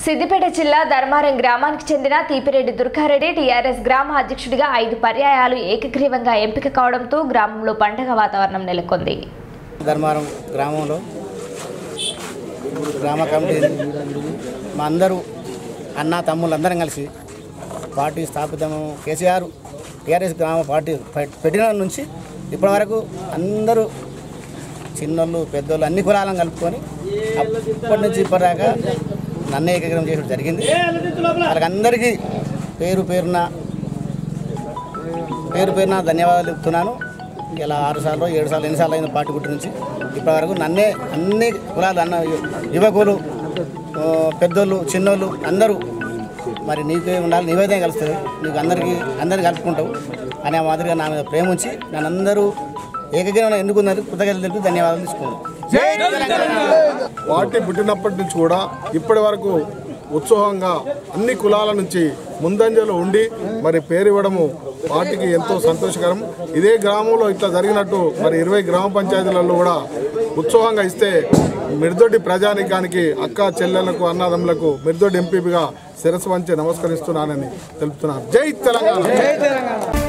సిద్దిపేట జిల్లా ధర్మారం గ్రామానికి చెందిన తీపిరెడ్డి దుర్గారెడ్డి టీఆర్ఎస్ గ్రామ అధ్యక్షుడిగా ఐదు పర్యాయాలు ఏకగ్రీవంగా ఎంపిక కావడంతో గ్రామంలో పండగ వాతావరణం నెలకొంది ధర్మారం గ్రామంలో గ్రామ కమిటీ మా అందరూ అన్న తమ్ముళ్ళు అందరం కలిసి పార్టీ స్థాపితము కేసీఆర్ టీఆర్ఎస్ గ్రామ పార్టీ పె- పెట్టిన నుంచి ఇప్పటి వరకు అందరూ చిన్నోళ్ళు పెద్దోళ్ళు అన్ని కులాలను కలుపుకొని అప్పటి నుంచి ఇప్పటిదాకా నన్ను ఏకగ్రహం చేయడం జరిగింది వాళ్ళకి అందరికీ పేరు పేరున పేరు పేరున ధన్యవాదాలు చెప్తున్నాను ఇలా ఆరు సార్లు ఏడు సార్లు ఎన్నిసార్లు అయిన పార్టీ గుట్టి నుంచి ఇప్పటి వరకు నన్నే అన్ని కులాలు అన్న యువకులు ఆ, పెద్దోళ్ళు చిన్నోళ్ళు అందరూ మరి నీకే ఉండాలి నీవైతే కలుస్తుంది నీకు అందరికీ అందరిని కలుపుకుంటావు అనే మాదిరిగా నా మీద ప్రేమ ఉంచి నన్ను అందరూ ఏకగ్రీవంగా ఎన్నుకున్నారు కృతజ్ఞతలు తెలిపి ధన్యవాదాలు తీసుకున్నాను పార్టీ పుట్టినప్పటి నుంచి కూడా ఇప్పటి వరకు ఉత్సాహంగా అన్ని కులాల నుంచి ముందంజలో ఉండి మరి పేరు ఇవ్వడము పార్టీకి ఎంతో సంతోషకరం ఇదే గ్రామంలో ఇట్లా జరిగినట్టు మరి ఇరవై గ్రామ పంచాయతీలలో కూడా ఉత్సాహంగా ఇస్తే మిర్దొడ్డి ప్రజానికానికి అక్క చెల్లెలకు అన్నదమ్ములకు మిర్దొడ్డి ఎంపీగా శిరస్సు వంచి నమస్కరిస్తున్నానని తెలుపుతున్నారు జై తెలంగాణ